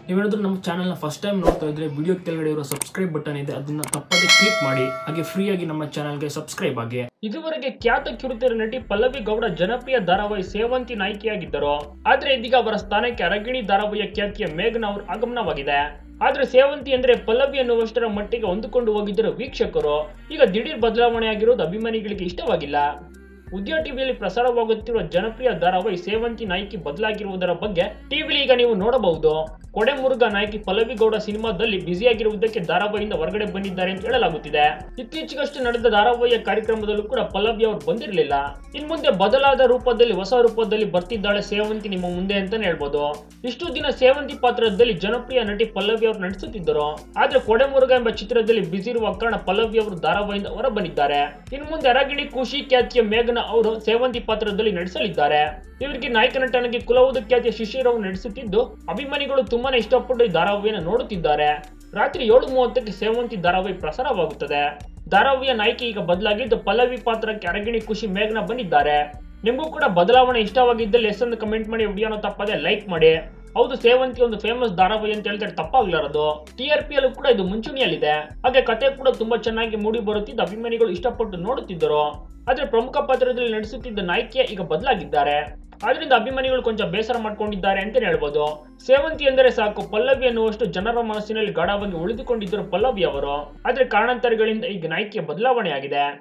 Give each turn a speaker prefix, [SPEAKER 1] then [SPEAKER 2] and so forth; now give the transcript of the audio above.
[SPEAKER 1] ನೀವೇನಾದ್ರೂ ನಮ್ಮ ಚಾನಲ್ನ ಫಸ್ಟ್ ಟೈಮ್ ನೋಡ್ತಾ ಇದ್ರೆ ವಿಡಿಯೋ ಕೆಳಗಡೆ ಇರೋ ಸಬ್ಸ್ಕ್ರೈಬ್ ಬಟನ್ ಇದೆ ಅದನ್ನ ತಪ್ಪದೆ ಕ್ಲಿಕ್ ಮಾಡಿ ಹಾಗೆ ಫ್ರೀಯಾಗಿ ನಮ್ಮ ಚಾನಲ್ಗೆ ಸಬ್ಸ್ಕ್ರೈಬ್ ಆಗಿ ಇದುವರೆಗೆ ಖ್ಯಾತ ಕಿರುತೆರೆ ನಟಿ ಪಲ್ಲವಿ ಗೌಡ ಜನಪ್ರಿಯ ಧಾರಾವಾಹಿ ಸೇವಂತಿ ನಾಯಕಿಯಾಗಿದ್ದರು ಆದ್ರೆ ಇದೀಗ ಅವರ ಸ್ಥಾನಕ್ಕೆ ಅರಗಿಣಿ ಧಾರಾವಾಹಿಯ ಖ್ಯಾತಿಯ ಮೇಘನ ಅವರು ಆಗಮನವಾಗಿದೆ ಆದ್ರೆ ಸೇವಂತಿ ಅಂದ್ರೆ ಪಲ್ಲವಿ ಅನ್ನುವಷ್ಟರ ಮಟ್ಟಿಗೆ ಹೊಂದಿಕೊಂಡು ಹೋಗಿದ್ದರು ವೀಕ್ಷಕರು ಈಗ ದಿಢೀರ್ ಬದಲಾವಣೆ ಆಗಿರೋದು ಅಭಿಮಾನಿಗಳಿಗೆ ಇಷ್ಟವಾಗಿಲ್ಲ ಉದ್ಯ ಟಿವಿಯಲ್ಲಿ ಪ್ರಸಾರವಾಗುತ್ತಿರುವ ಜನಪ್ರಿಯ ಧಾರಾವಾಹಿ ಸೇವಂತಿ ನಾಯಕಿ ಬದಲಾಗಿರುವುದರ ಬಗ್ಗೆ ಟಿವಿಲಿ ಈಗ ನೀವು ನೋಡಬಹುದು ಕೊಡೆಮುರುಗ ನಾಯಕಿ ಪಲ್ಲವಿ ಗೌಡ ಸಿನಿಮಾದಲ್ಲಿ ಬ್ಯುಸಿಯಾಗಿರುವುದಕ್ಕೆ ಧಾರಾವಾಹಿಯಿಂದ ಹೊರಗಡೆ ಬಂದಿದ್ದಾರೆ ಅಂತ ಹೇಳಲಾಗುತ್ತಿದೆ ಇತ್ತೀಚೆಗಷ್ಟೇ ನಡೆದ ಧಾರಾವಾಹಿಯ ಕಾರ್ಯಕ್ರಮದಲ್ಲೂ ಕೂಡ ಪಲ್ಲವಿ ಅವರು ಬಂದಿರಲಿಲ್ಲ ಇನ್ ಮುಂದೆ ಬದಲಾದ ರೂಪದಲ್ಲಿ ಹೊಸ ರೂಪದಲ್ಲಿ ಬರ್ತಿದ್ದಾಳೆ ಸೇವಂತಿ ನಿಮ್ಮ ಮುಂದೆ ಅಂತಾನೆ ಹೇಳ್ಬೋದು ಇಷ್ಟು ದಿನ ಸೇವಂತಿ ಪಾತ್ರದಲ್ಲಿ ಜನಪ್ರಿಯ ನಟಿ ಪಲ್ಲವಿ ಅವರು ನಟಿಸುತ್ತಿದ್ದರು ಆದ್ರೆ ಕೊಡೆಮುರುಗ ಎಂಬ ಚಿತ್ರದಲ್ಲಿ ಬ್ಯುಸಿ ಇರುವ ಕಾರಣ ಪಲ್ಲವಿ ಅವರು ಧಾರಾವಾಹಿಯಿಂದ ಹೊರ ಬಂದಿದ್ದಾರೆ ಇನ್ನು ಮುಂದೆ ಅರಗಿಣಿ ಖುಷಿ ಖ್ಯಾತಿಯ ಮೇಘನ ಅವರು ಸೇವಂತಿ ಪಾತ್ರದಲ್ಲಿ ನಟಿಸಲಿದ್ದಾರೆ ಇವರಿಗೆ ನಾಯಕ ನಟನಾಗಿ ಕುಲವುದು ಖ್ಯಾತಿಯ ಶಿಶಿರ್ ಅವರು ನಟಿಸುತ್ತಿದ್ದು ಅಭಿಮಾನಿಗಳು ತುಂಬಾನೇ ಇಷ್ಟಪಟ್ಟು ಈ ಧಾರಾವಾಹಿಯನ್ನು ನೋಡುತ್ತಿದ್ದಾರೆ ರಾತ್ರಿ ಏಳು ಮೂವತ್ತಕ್ಕೆ ಸೇವಂತಿ ಧಾರಾವಾಹಿ ಪ್ರಸಾರವಾಗುತ್ತದೆ ಧಾರಾವಾಹಿಯ ನಾಯಕಿ ಈಗ ಬದಲಾಗಿದ್ದು ಪಲ್ಲವಿ ಪಾತ್ರಕ್ಕೆ ಅರಗಿಣಿ ಖುಷಿ ಮೇಘನ ಬಂದಿದ್ದಾರೆ ನಿಮಗೂ ಕೂಡ ಬದಲಾವಣೆ ಇಷ್ಟವಾಗಿದ್ದಲ್ಲಿ ಎಸ್ ಎಂದು ಕಮೆಂಟ್ ಮಾಡಿ ವಿಡಿಯೋನ ತಪ್ಪದೆ ಲೈಕ್ ಮಾಡಿ ಹೌದು ಸೇವಂತಿ ಒಂದು ಫೇಮಸ್ ಧಾರಾವಾಹಿ ಅಂತ ಹೇಳಿದ್ರೆ ತಪ್ಪಾಗ್ಲಾರದು ಟಿ ಆರ್ ಪಿ ಅಲ್ಲೂ ಕೂಡ ಇದು ಮುಂಚೂಣಿಯಲ್ಲಿದೆ ಹಾಗೆ ಕತೆ ಕೂಡ ತುಂಬಾ ಚೆನ್ನಾಗಿ ಮೂಡಿ ಬರುತ್ತಿದ್ದು ಅಭಿಮಾನಿಗಳು ಇಷ್ಟಪಟ್ಟು ನೋಡುತ್ತಿದ್ದರು ಆದ್ರೆ ಪ್ರಮುಖ ಪಾತ್ರದಲ್ಲಿ ನಟಿಸುತ್ತಿದ್ದ ನಾಯಕಿಯ ಈಗ ಬದಲಾಗಿದ್ದಾರೆ ಆದ್ರಿಂದ ಅಭಿಮಾನಿಗಳು ಕೊಂಚ ಬೇಸರ ಮಾಡ್ಕೊಂಡಿದ್ದಾರೆ ಅಂತ ಹೇಳ್ಬೋದು ಸೇವಂತಿ ಎಂದರೆ ಸಾಕು ಪಲ್ಲವಿ ಅನ್ನುವಷ್ಟು ಜನರ ಮನಸ್ಸಿನಲ್ಲಿ ಗಾಢವಾಗಿ ಉಳಿದುಕೊಂಡಿದ್ದರು ಪಲ್ಲವಿ ಅವರು ಆದ್ರೆ ಕಾರಣಾಂತರಗಳಿಂದ ಈಗ ನಾಯಕಿಯ ಬದಲಾವಣೆ ಆಗಿದೆ